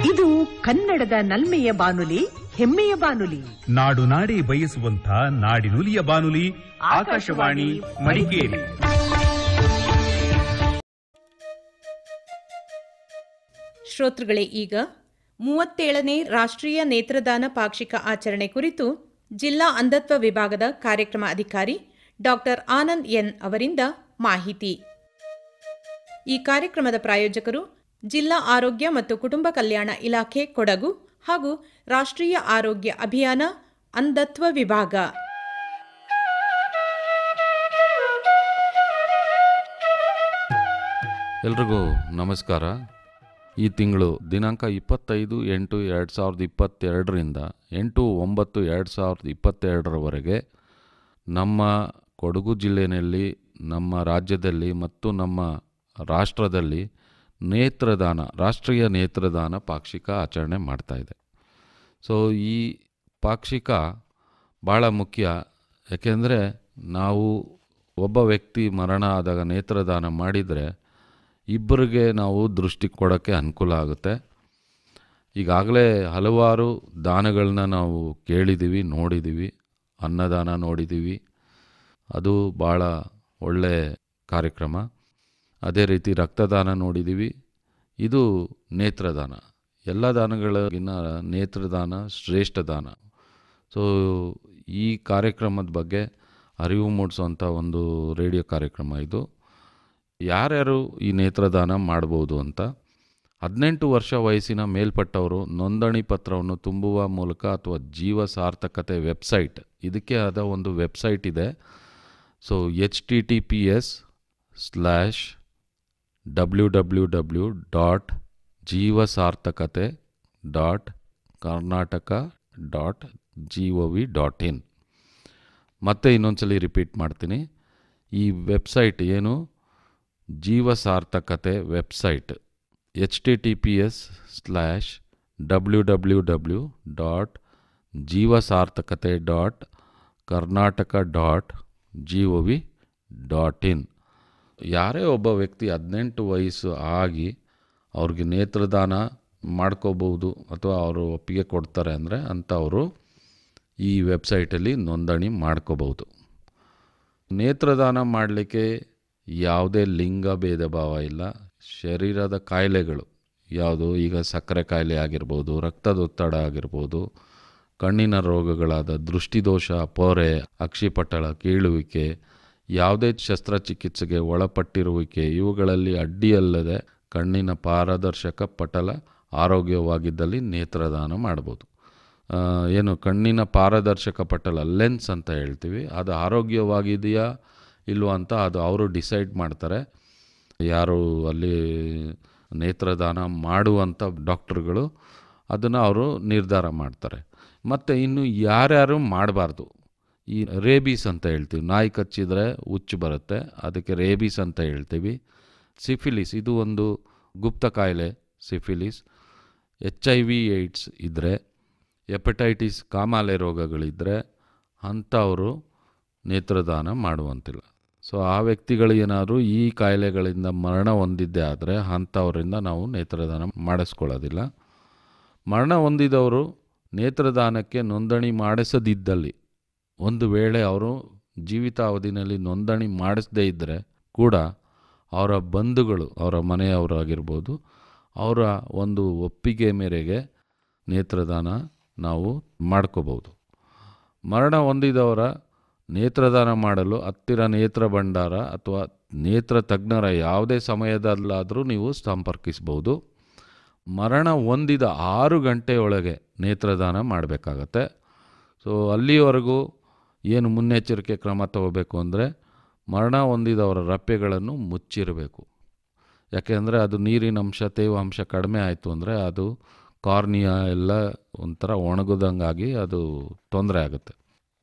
ಇದು ಕನ್ನಡದ ನಲ್ಮೆಯ ಬಾನುಲಿ ಹೆಮ್ಮೆಯ ಬಾನುಲಿ ನಾಡು ನಾಡಿ ಬಯಸುವಂತ ನಾಡಿನುಲಿಯ ಬಾನುಲಿ ಆಕಾಶವಾಣಿ ಮಡಿಕೇರಿ ಶ್ರೋತೃಗಳೇ ಈಗ ಮೂವತ್ತೇಳನೇ ರಾಷ್ಟ್ರೀಯ ನೇತ್ರದಾನ ಪಾಕ್ಷಿಕ ಆಚರಣೆ ಕುರಿತು ಜಿಲ್ಲಾ ಅಂಧತ್ವ ವಿಭಾಗದ ಕಾರ್ಯಕ್ರಮ ಅಧಿಕಾರಿ ಡಾಕ್ಟರ್ ಆನಂದ್ ಎನ್ ಅವರಿಂದ ಮಾಹಿತಿ ಈ ಕಾರ್ಯಕ್ರಮದ ಪ್ರಾಯೋಜಕರು ಜಿಲ್ಲಾ ಆರೋಗ್ಯ ಮತ್ತು ಕುಟುಂಬ ಕಲ್ಯಾಣ ಇಲಾಖೆ ಕೊಡಗು ಹಾಗೂ ರಾಷ್ಟ್ರೀಯ ಆರೋಗ್ಯ ಅಭಿಯಾನ ಅಂಧತ್ವ ವಿಭಾಗ ಎಲ್ರಿಗೂ ನಮಸ್ಕಾರ ಈ ತಿಂಗಳು ದಿನಾಂಕ ಇಪ್ಪತ್ತೈದು ಎಂಟು ಎರಡು ಸಾವಿರದ ಇಪ್ಪತ್ತೆರಡರಿಂದ ಎಂಟು ಒಂಬತ್ತು ಎರಡು ಸಾವಿರದ ಇಪ್ಪತ್ತೆರಡರವರೆಗೆ ನಮ್ಮ ಕೊಡಗು ಜಿಲ್ಲೆಯಲ್ಲಿ ನಮ್ಮ ರಾಜ್ಯದಲ್ಲಿ ಮತ್ತು ನಮ್ಮ ರಾಷ್ಟ್ರದಲ್ಲಿ ನೇತ್ರದಾನ ರಾಷ್ಟ್ರೀಯ ನೇತ್ರದಾನ ಪಾಕ್ಷಿಕ ಆಚರಣೆ ಮಾಡ್ತಾ ಇದೆ ಸೊ ಈ ಪಾಕ್ಷಿಕ ಭಾಳ ಮುಖ್ಯ ಯಾಕೆಂದರೆ ನಾವು ಒಬ್ಬ ವ್ಯಕ್ತಿ ಮರಣ ಆದಾಗ ನೇತ್ರದಾನ ಮಾಡಿದರೆ ಇಬ್ಬರಿಗೆ ನಾವು ದೃಷ್ಟಿ ಕೊಡೋಕ್ಕೆ ಅನುಕೂಲ ಆಗುತ್ತೆ ಈಗಾಗಲೇ ಹಲವಾರು ದಾನಗಳನ್ನ ನಾವು ಕೇಳಿದ್ದೀವಿ ನೋಡಿದ್ದೀವಿ ಅನ್ನದಾನ ನೋಡಿದ್ದೀವಿ ಅದು ಭಾಳ ಒಳ್ಳೆ ಕಾರ್ಯಕ್ರಮ ಅದೇ ರೀತಿ ರಕ್ತದಾನ ನೋಡಿದ್ದೀವಿ ಇದು ನೇತ್ರದಾನ ಎಲ್ಲ ದಾನಗಳಿಗಿನ್ನ ನೇತ್ರದಾನ ಶ್ರೇಷ್ಠ ದಾನ ಸೊ ಈ ಕಾರ್ಯಕ್ರಮದ ಬಗ್ಗೆ ಅರಿವು ಮೂಡಿಸುವಂಥ ಒಂದು ರೇಡಿಯೋ ಕಾರ್ಯಕ್ರಮ ಇದು ಯಾರ್ಯಾರು ಈ ನೇತ್ರದಾನ ಮಾಡ್ಬೋದು ಅಂತ ಹದಿನೆಂಟು ವರ್ಷ ವಯಸ್ಸಿನ ಮೇಲ್ಪಟ್ಟವರು ನೋಂದಣಿ ಪತ್ರವನ್ನು ತುಂಬುವ ಮೂಲಕ ಅಥವಾ ಜೀವ ಸಾರ್ಥಕತೆ ವೆಬ್ಸೈಟ್ ಇದಕ್ಕೆ ಆದ ಒಂದು ವೆಬ್ಸೈಟ್ ಇದೆ so H T T P S slash W W W dot Jeevasarthakathe dot Karnataka dot G O V dot in ಮತ್ತೆ ಇನ್ನೊಂದ್ಸಲಿ ರಿಪೀಟ್ ಮಾಡ್ತೀನಿ ಈ ವೆಬ್ಸೈಟ್ ಏನು Jeevasarthakathe website H T T P S slash W W W dot Jeevasarthakathe dot Karnataka dot G O V dot in ಯಾರೇ ಒಬ್ಬ ವ್ಯಕ್ತಿ ಹದಿನೆಂಟು ವಯಸ್ಸು ಆಗಿ ಅವ್ರಿಗೆ ನೇತ್ರದಾನ ಮಾಡ್ಕೋಬೋದು ಅಥವಾ ಅವರು ಒಪ್ಪಿಗೆ ಕೊಡ್ತಾರೆ ಅಂದರೆ ಅಂಥವರು ಈ ವೆಬ್ಸೈಟಲ್ಲಿ ನೋಂದಣಿ ಮಾಡ್ಕೋಬೋದು ನೇತ್ರದಾನ ಮಾಡಲಿಕ್ಕೆ ಯಾವುದೇ ಲಿಂಗ ಭೇದ ಭಾವ ಇಲ್ಲ ಶರೀರದ ಕಾಯಿಲೆಗಳು ಯಾವುದು ಈಗ ಸಕ್ಕರೆ ಕಾಯಿಲೆ ಆಗಿರ್ಬೋದು ರಕ್ತದೊತ್ತಡ ಆಗಿರ್ಬೋದು ಕಣ್ಣಿನ ರೋಗಗಳಾದ ದೃಷ್ಟಿದೋಷ ಪೊರೆ ಅಕ್ಷಿಪಟಲ ಕೀಳುವಿಕೆ ಯಾವುದೇ ಶಸ್ತ್ರಚಿಕಿತ್ಸೆಗೆ ಒಳಪಟ್ಟಿರುವಿಕೆ ಇವುಗಳಲ್ಲಿ ಅಡ್ಡಿಯಲ್ಲದೆ ಕಣ್ಣಿನ ಪಾರದರ್ಶಕ ಪಟಲ ಆರೋಗ್ಯವಾಗಿದ್ದಲ್ಲಿ ನೇತ್ರದಾನ ಮಾಡ್ಬೋದು ಆ, ಏನು ಕಣ್ಣಿನ ಪಾರದರ್ಶಕ ಪಟಲ ಲೆನ್ಸ್ ಅಂತ ಹೇಳ್ತೀವಿ ಅದು ಆರೋಗ್ಯವಾಗಿದೆಯಾ ಇಲ್ವಾ ಅಂತ ಅದು ಅವರು ಡಿಸೈಡ್ ಮಾಡ್ತಾರೆ ಯಾರು ಅಲ್ಲಿ ನೇತ್ರದಾನ ಮಾಡುವಂಥ ಡಾಕ್ಟ್ರುಗಳು ಅದನ್ನು ಅವರು ನಿರ್ಧಾರ ಮಾಡ್ತಾರೆ ಮತ್ತು ಇನ್ನು ಯಾರ್ಯಾರು ಮಾಡಬಾರ್ದು ಈ ರೇಬೀಸ್ ಅಂತ ಹೇಳ್ತೀವಿ ನಾಯಿ ಕಚ್ಚಿದರೆ ಹುಚ್ಚು ಬರುತ್ತೆ ಅದಕ್ಕೆ ರೇಬೀಸ್ ಅಂತ ಹೇಳ್ತೀವಿ ಸಿಫಿಲಿಸ್ ಇದು ಒಂದು ಗುಪ್ತ ಕಾಯಿಲೆ syphilis H I V AIDS ಇದ್ದರೆ ಎಪಟೈಟಿಸ್ ಕಾಮಾಲೆ ರೋಗಗಳಿದ್ದರೆ ಅಂಥವರು ನೇತ್ರದಾನ ಮಾಡುವಂತಿಲ್ಲ ಸೊ ಆ ವ್ಯಕ್ತಿಗಳು ಏನಾದರೂ ಈ ಕಾಯಿಲೆಗಳಿಂದ ಮರಣ ಹೊಂದಿದ್ದೇ ಆದರೆ ಅಂಥವರಿಂದ ನಾವು ನೇತ್ರದಾನ ಮಾಡಿಸ್ಕೊಳ್ಳೋದಿಲ್ಲ ಮರಣ ಹೊಂದಿದವರು ನೇತ್ರದಾನಕ್ಕೆ ನೋಂದಣಿ ಮಾಡಿಸದಿದ್ದಲ್ಲಿ ಒಂದು ವೇಳೆ ಅವರು ಜೀವಿತಾವಧಿನಲ್ಲಿ ನೋಂದಣಿ ಮಾಡಿಸದೇ ಇದ್ದರೆ ಕೂಡ ಅವರ ಬಂಧುಗಳು ಅವರ ಮನೆಯವರಾಗಿರ್ಬೋದು ಅವರ ಒಂದು ಒಪ್ಪಿಗೆ ಮೇರೆಗೆ ನೇತ್ರದಾನ ನಾವು ಮಾಡ್ಕೋಬೋದು ಮರಣ ಹೊಂದಿದವರ ನೇತ್ರದಾನ ಮಾಡಲು ಹತ್ತಿರ ನೇತ್ರ ಭಂಡಾರ ಅಥವಾ ನೇತ್ರ ತಜ್ಞರ ಯಾವುದೇ ಸಮಯದಲ್ಲಾದರೂ ನೀವು ಸಂಪರ್ಕಿಸ್ಬೋದು ಮರಣ ಹೊಂದಿದ ಆರು ಗಂಟೆಯೊಳಗೆ ನೇತ್ರದಾನ ಮಾಡಬೇಕಾಗತ್ತೆ ಸೊ ಅಲ್ಲಿವರೆಗೂ ಏನು ಮುನ್ನೆಚ್ಚರಿಕೆ ಕ್ರಮ ತಗೋಬೇಕು ಅಂದರೆ ಮರಣ ಹೊಂದಿದವರ ರಪ್ಪೆಗಳನ್ನು ಮುಚ್ಚಿರಬೇಕು ಯಾಕೆಂದರೆ ಅದು ನೀರಿನ ಅಂಶ ತೇವಾಂಶ ಕಡಿಮೆ ಆಯಿತು ಅಂದರೆ ಅದು ಕಾರ್ನಿಯಾ ಎಲ್ಲ ಒಂಥರ ಒಣಗೋದಂಗಾಗಿ ಅದು ತೊಂದರೆ ಆಗುತ್ತೆ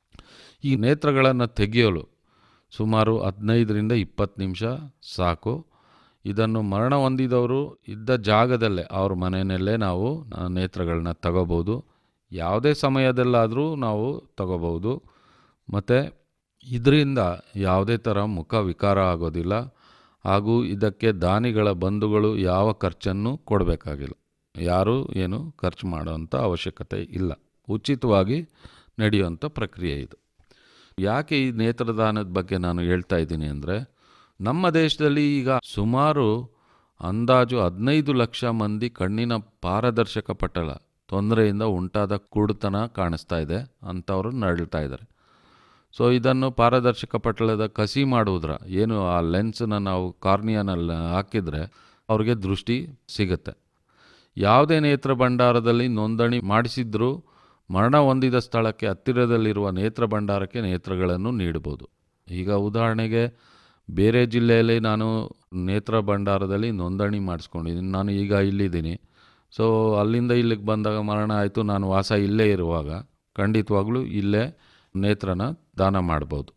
ಈ ನೇತ್ರಗಳನ್ನು ತೆಗೆಯಲು ಸುಮಾರು ಹದಿನೈದರಿಂದ ಇಪ್ಪತ್ತು ನಿಮಿಷ ಸಾಕು ಇದನ್ನು ಮರಣ ಹೊಂದಿದವರು ಇದ್ದ ಜಾಗದಲ್ಲೇ ಅವ್ರ ಮನೆಯಲ್ಲೇ ನಾವು ಆ, ನೇತ್ರಗಳನ್ನ ತಗೋಬೋದು ಯಾವುದೇ ಸಮಯದಲ್ಲಾದರೂ ನಾವು ತಗೋಬೋದು ಮತ್ತು ಇದರಿಂದ ಯಾವುದೇ ಥರ ಮುಖ ವಿಕಾರ ಆಗೋದಿಲ್ಲ ಹಾಗೂ ಇದಕ್ಕೆ ದಾನಿಗಳ ಬಂಧುಗಳು ಯಾವ ಖರ್ಚನ್ನು ಕೊಡಬೇಕಾಗಿಲ್ಲ ಯಾರೂ ಏನು ಖರ್ಚು ಮಾಡೋವಂಥ ಅವಶ್ಯಕತೆ ಇಲ್ಲ ಉಚಿತವಾಗಿ ನಡೆಯುವಂಥ ಪ್ರಕ್ರಿಯೆ ಇದು ಯಾಕೆ ಈ ನೇತ್ರದಾನದ ಬಗ್ಗೆ ನಾನು ಹೇಳ್ತಾ ಇದ್ದೀನಿ ಅಂದರೆ ನಮ್ಮ ದೇಶದಲ್ಲಿ ಈಗ ಸುಮಾರು ಅಂದಾಜು ಹದಿನೈದು ಲಕ್ಷ ಮಂದಿ ಕಣ್ಣಿನ ಪಾರದರ್ಶಕ ಪಟಲ ತೊಂದರೆಯಿಂದ ಉಂಟಾದ ಕುರುಡುತನ ಕಾಣಿಸ್ತಾ ಇದೆ ಅಂಥವರು ನರಳ್ತಾ ಇದ್ದಾರೆ ಸೊ ಇದನ್ನು ಪಾರದರ್ಶಕ ಪಟಲದ ಕಸಿ ಮಾಡುವುದರ ಏನು ಆ ಲೆನ್ಸನ್ನ ನಾವು ಕಾರ್ನಿಯಾನಲ್ಲಿ ಹಾಕಿದರೆ ಅವ್ರಿಗೆ ದೃಷ್ಟಿ ಸಿಗುತ್ತೆ ಯಾವುದೇ ನೇತ್ರ ಭಂಡಾರದಲ್ಲಿ ನೋಂದಣಿ ಮಾಡಿಸಿದ್ರೂ ಮರಣ ಹೊಂದಿದ ಸ್ಥಳಕ್ಕೆ ಹತ್ತಿರದಲ್ಲಿರುವ ನೇತ್ರ ಭಂಡಾರಕ್ಕೆ ನೇತ್ರಗಳನ್ನು ನೀಡಬಹುದು ಈಗ ಉದಾಹರಣೆಗೆ ಬೇರೆ ಜಿಲ್ಲೆಯಲ್ಲಿ ನಾನು ನೇತ್ರ ಭಂಡಾರದಲ್ಲಿ ನೋಂದಣಿ ಮಾಡಿಸ್ಕೊಂಡಿದ್ದೀನಿ ನಾನು ಈಗ ಇಲ್ಲಿದ್ದೀನಿ ಸೊ ಅಲ್ಲಿಂದ ಇಲ್ಲಿಗೆ ಬಂದಾಗ ಮರಣ ಆಯಿತು ನಾನು ವಾಸ ಇಲ್ಲೇ ಇರುವಾಗ ಖಂಡಿತವಾಗ್ಲೂ ಇಲ್ಲೇ ನೇತ್ರನ ದಾನ ಮಾಡ್ಬೋದು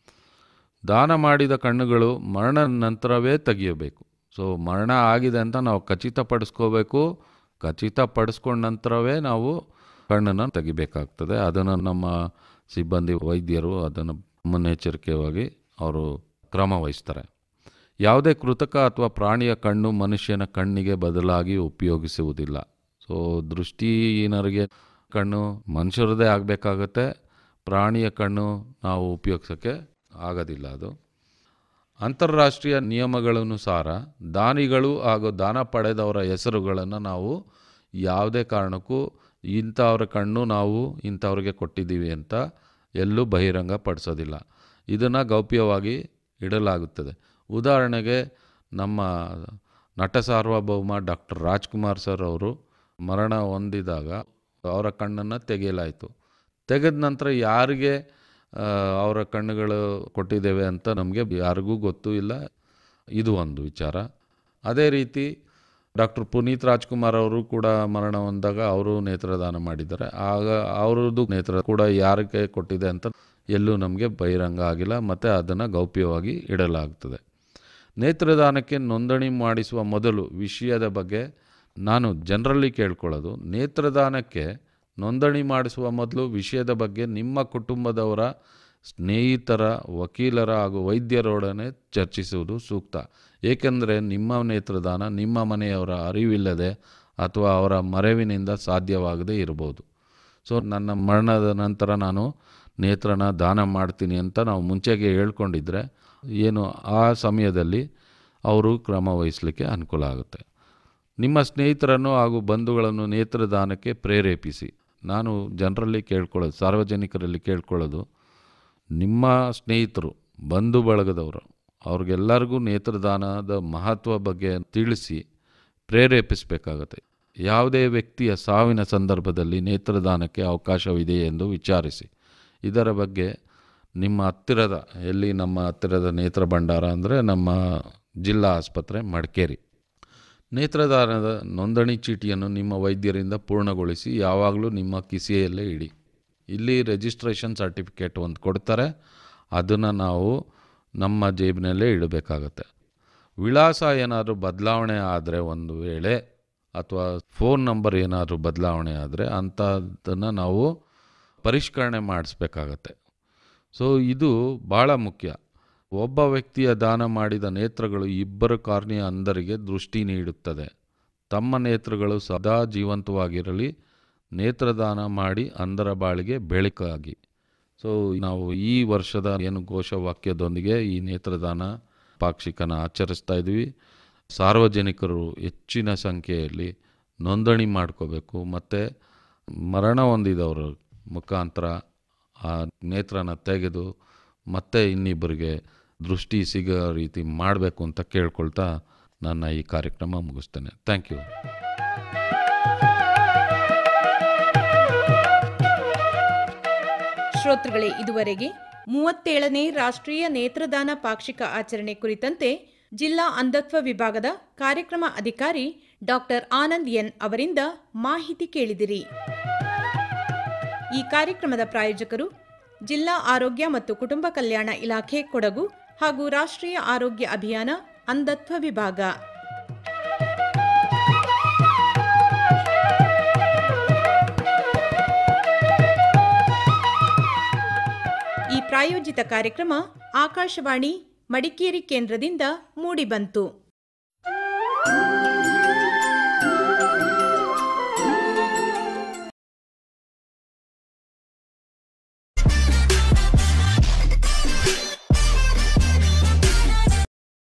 ದಾನ ಮಾಡಿದ ಕಣ್ಣುಗಳು ಮರಣ ನಂತರವೇ ತೆಗಿಯಬೇಕು ಸೊ ಮರಣ ಆಗಿದೆ ಅಂತ ನಾವು ಖಚಿತಪಡಿಸ್ಕೋಬೇಕು ಖಚಿತಪಡಿಸ್ಕೊಂಡ ನಂತರವೇ ನಾವು ಕಣ್ಣನ್ನು ತೆಗಿಬೇಕಾಗ್ತದೆ ಅದನ್ನು ನಮ್ಮ ಸಿಬ್ಬಂದಿ ವೈದ್ಯರು ಅದನ್ನು ಮುನ್ನೆಚ್ಚರಿಕೆಯಾಗಿ ಅವರು ಕ್ರಮ ವಹಿಸ್ತಾರೆ ಯಾವುದೇ ಕೃತಕ ಅಥವಾ ಪ್ರಾಣಿಯ ಕಣ್ಣು ಮನುಷ್ಯನ ಕಣ್ಣಿಗೆ ಬದಲಾಗಿ ಉಪಯೋಗಿಸುವುದಿಲ್ಲ ಸೊ ದೃಷ್ಟಿಹೀನರಿಗೆ ಕಣ್ಣು ಮನುಷ್ಯರದೇ ಆಗಬೇಕಾಗತ್ತೆ ಪ್ರಾಣಿಯ ಕಣ್ಣು ನಾವು ಉಪಯೋಗಿಸೋಕ್ಕೆ ಆಗೋದಿಲ್ಲ ಅದು ಅಂತಾರಾಷ್ಟ್ರೀಯ ನಿಯಮಗಳನುಸಾರ ದಾನಿಗಳು ಹಾಗೂ ದಾನ ಪಡೆದವರ ಹೆಸರುಗಳನ್ನು ನಾವು ಯಾವುದೇ ಕಾರಣಕ್ಕೂ ಇಂಥವ್ರ ಕಣ್ಣು ನಾವು ಇಂಥವ್ರಿಗೆ ಕೊಟ್ಟಿದ್ದೀವಿ ಅಂತ ಎಲ್ಲೂ ಬಹಿರಂಗ ಪಡಿಸೋದಿಲ್ಲ ಇದನ್ನು ಗೌಪ್ಯವಾಗಿ ಇಡಲಾಗುತ್ತದೆ ಉದಾಹರಣೆಗೆ ನಮ್ಮ ನಟ ಸಾರ್ವಭೌಮ ಡಾಕ್ಟರ್ ರಾಜ್ಕುಮಾರ್ ಸರ್ ಅವರು ಮರಣ ಹೊಂದಿದಾಗ ಅವರ ಕಣ್ಣನ್ನು ತೆಗೆಯಲಾಯಿತು ತೆಗೆದ ನಂತರ ಯಾರಿಗೆ ಆ, ಅವರ ಕಣ್ಣುಗಳು ಕೊಟ್ಟಿದ್ದೇವೆ ಅಂತ ನಮಗೆ ಯಾರಿಗೂ ಗೊತ್ತೂ ಇಲ್ಲ ಇದು ಒಂದು ವಿಚಾರ ಅದೇ ರೀತಿ ಡಾಕ್ಟರ್ ಪುನೀತ್ ರಾಜ್ಕುಮಾರ್ ಅವರು ಕೂಡ ಮರಣ ಹೊಂದಾಗ ಅವರು ನೇತ್ರದಾನ ಮಾಡಿದ್ದಾರೆ ಆಗ ಅವ್ರದ್ದು ನೇತ್ರ ಕೂಡ ಯಾರಿಗೆ ಕೊಟ್ಟಿದೆ ಅಂತ ಎಲ್ಲೂ ನಮಗೆ ಬಹಿರಂಗ ಆಗಿಲ್ಲ ಮತ್ತು ಅದನ್ನು ಗೌಪ್ಯವಾಗಿ ಇಡಲಾಗ್ತದೆ ನೇತ್ರದಾನಕ್ಕೆ ನೋಂದಣಿ ಮಾಡಿಸುವ ಮೊದಲು ವಿಷಯದ ಬಗ್ಗೆ ನಾನು ಜನರಲ್ಲಿ ಕೇಳ್ಕೊಳ್ಳೋದು ನೇತ್ರದಾನಕ್ಕೆ ನೋಂದಣಿ ಮಾಡಿಸುವ ಮೊದಲು ವಿಷಯದ ಬಗ್ಗೆ ನಿಮ್ಮ ಕುಟುಂಬದವರ ಸ್ನೇಹಿತರ ವಕೀಲರ ಹಾಗೂ ವೈದ್ಯರೊಡನೆ ಚರ್ಚಿಸುವುದು ಸೂಕ್ತ ಏಕೆಂದರೆ ನಿಮ್ಮ ನೇತ್ರದಾನ ನಿಮ್ಮ ಮನೆಯವರ ಅರಿವಿಲ್ಲದೆ ಅಥವಾ ಅವರ ಮರೆವಿನಿಂದ ಸಾಧ್ಯವಾಗದೇ ಇರಬಹುದು ಸೊ ನನ್ನ ಮರಣದ ನಂತರ ನಾನು ನೇತ್ರನ ದಾನ ಮಾಡ್ತೀನಿ ಅಂತ ನಾವು ಮುಂಚೆಗೆ ಹೇಳ್ಕೊಂಡಿದ್ರೆ ಏನು ಆ ಸಮಯದಲ್ಲಿ ಅವರು ಕ್ರಮ ವಹಿಸಲಿಕ್ಕೆ ಅನುಕೂಲ ಆಗುತ್ತೆ ನಿಮ್ಮ ಸ್ನೇಹಿತರನ್ನು ಹಾಗೂ ಬಂಧುಗಳನ್ನು ನೇತ್ರದಾನಕ್ಕೆ ಪ್ರೇರೇಪಿಸಿ ನಾನು ಜನರಲ್ಲಿ ಕೇಳ್ಕೊಳ್ಳೋದು ಸಾರ್ವಜನಿಕರಲ್ಲಿ ಕೇಳ್ಕೊಳ್ಳೋದು ನಿಮ್ಮ ಸ್ನೇಹಿತರು ಬಂಧು ಬಳಗದವರು ಅವ್ರಿಗೆಲ್ಲರಿಗೂ ನೇತ್ರದಾನದ ಮಹತ್ವ ಬಗ್ಗೆ ತಿಳಿಸಿ ಪ್ರೇರೇಪಿಸಬೇಕಾಗತ್ತೆ ಯಾವುದೇ ವ್ಯಕ್ತಿಯ ಸಾವಿನ ಸಂದರ್ಭದಲ್ಲಿ ನೇತ್ರದಾನಕ್ಕೆ ಅವಕಾಶವಿದೆ ಎಂದು ವಿಚಾರಿಸಿ ಇದರ ಬಗ್ಗೆ ನಿಮ್ಮ ಹತ್ತಿರದ ಎಲ್ಲಿ ನಮ್ಮ ಹತ್ತಿರದ ನೇತ್ರ ಭಂಡಾರ ಅಂದರೆ ನಮ್ಮ ಜಿಲ್ಲಾ ಆಸ್ಪತ್ರೆ ಮಡಿಕೇರಿ ನೇತ್ರದಾನದ ನೋಂದಣಿ ಚೀಟಿಯನ್ನು ನಿಮ್ಮ ವೈದ್ಯರಿಂದ ಪೂರ್ಣಗೊಳಿಸಿ ಯಾವಾಗಲೂ ನಿಮ್ಮ ಕಿಸೆಯಲ್ಲೇ ಇಡಿ ಇಲ್ಲಿ ರಿಜಿಸ್ಟ್ರೇಷನ್ ಸರ್ಟಿಫಿಕೇಟ್ ಒಂದು ಕೊಡ್ತಾರೆ ಅದನ್ನು ನಾವು ನಮ್ಮ ಜೇಬಿನಲ್ಲೇ ಇಡಬೇಕಾಗತ್ತೆ ವಿಳಾಸ ಏನಾದರೂ ಬದಲಾವಣೆ ಆದರೆ ಒಂದು ವೇಳೆ ಅಥವಾ ಫೋನ್ ನಂಬರ್ ಏನಾದರೂ ಬದಲಾವಣೆ ಆದರೆ ಅಂಥದ್ದನ್ನು ನಾವು ಪರಿಷ್ಕರಣೆ ಮಾಡಿಸ್ಬೇಕಾಗತ್ತೆ ಸೊ ಇದು ಭಾಳ ಮುಖ್ಯ ಒಬ್ಬ ವ್ಯಕ್ತಿಯ ದಾನ ಮಾಡಿದ ನೇತ್ರಗಳು ಇಬ್ಬರು ಕಾರ್ನಿಯ ಅಂಧರಿಗೆ ದೃಷ್ಟಿ ನೀಡುತ್ತದೆ ತಮ್ಮ ನೇತ್ರಗಳು ಸದಾ ಜೀವಂತವಾಗಿರಲಿ ನೇತ್ರದಾನ ಮಾಡಿ ಅಂಧರ ಬಾಳಿಗೆ ಬೆಳಕಾಗಿ ಸೊ ನಾವು ಈ ವರ್ಷದ ಏನು ಘೋಷವಾಕ್ಯದೊಂದಿಗೆ ಈ ನೇತ್ರದಾನ ಪಾಕ್ಷಿಕನ ಆಚರಿಸ್ತಾ ಇದ್ವಿ ಸಾರ್ವಜನಿಕರು ಹೆಚ್ಚಿನ ಸಂಖ್ಯೆಯಲ್ಲಿ ನೋಂದಣಿ ಮಾಡ್ಕೋಬೇಕು ಮತ್ತು ಮರಣ ಹೊಂದಿದವರ ಮುಖಾಂತರ ಆ ನೇತ್ರನ ತೆಗೆದು ಮತ್ತೆ ಇನ್ನಿಬ್ಬರಿಗೆ ದೃಷ್ಟಿ ಸಿಗೋ ರೀತಿ ಮಾಡಬೇಕು ಅಂತ ಕೇಳ್ಕೊಳ್ತಾ ನನ್ನ ಈ ಕಾರ್ಯಕ್ರಮ ಮುಗಿಸ್ತೇನೆ ಥ್ಯಾಂಕ್ ಯು ಶ್ರೋತೃಗಳೇ ಇದುವರೆಗೆ ಮೂವತ್ತೇಳನೇ ರಾಷ್ಟ್ರೀಯ ನೇತ್ರದಾನ ಪಾಕ್ಷಿಕ ಆಚರಣೆ ಕುರಿತಂತೆ ಜಿಲ್ಲಾ ಅಂಧತ್ವ ವಿಭಾಗದ ಕಾರ್ಯಕ್ರಮ ಅಧಿಕಾರಿ ಡಾಕ್ಟರ್ ಆನಂದ್ ಎನ್ ಅವರಿಂದ ಮಾಹಿತಿ ಕೇಳಿದಿರಿ ಈ ಕಾರ್ಯಕ್ರಮದ ಪ್ರಾಯೋಜಕರು ಜಿಲ್ಲಾ ಆರೋಗ್ಯ ಮತ್ತು ಕುಟುಂಬ ಕಲ್ಯಾಣ ಇಲಾಖೆ ಕೊಡಗು ಹಾಗೂ ರಾಷ್ಟ್ರೀಯ ಆರೋಗ್ಯ ಅಭಿಯಾನ ಅಂಧತ್ವ ವಿಭಾಗ ಈ ಪ್ರಾಯೋಜಿತ ಕಾರ್ಯಕ್ರಮ ಆಕಾಶವಾಣಿ ಮಡಿಕೇರಿ ಕೇಂದ್ರದಿಂದ ಮೂಡಿಬಂತು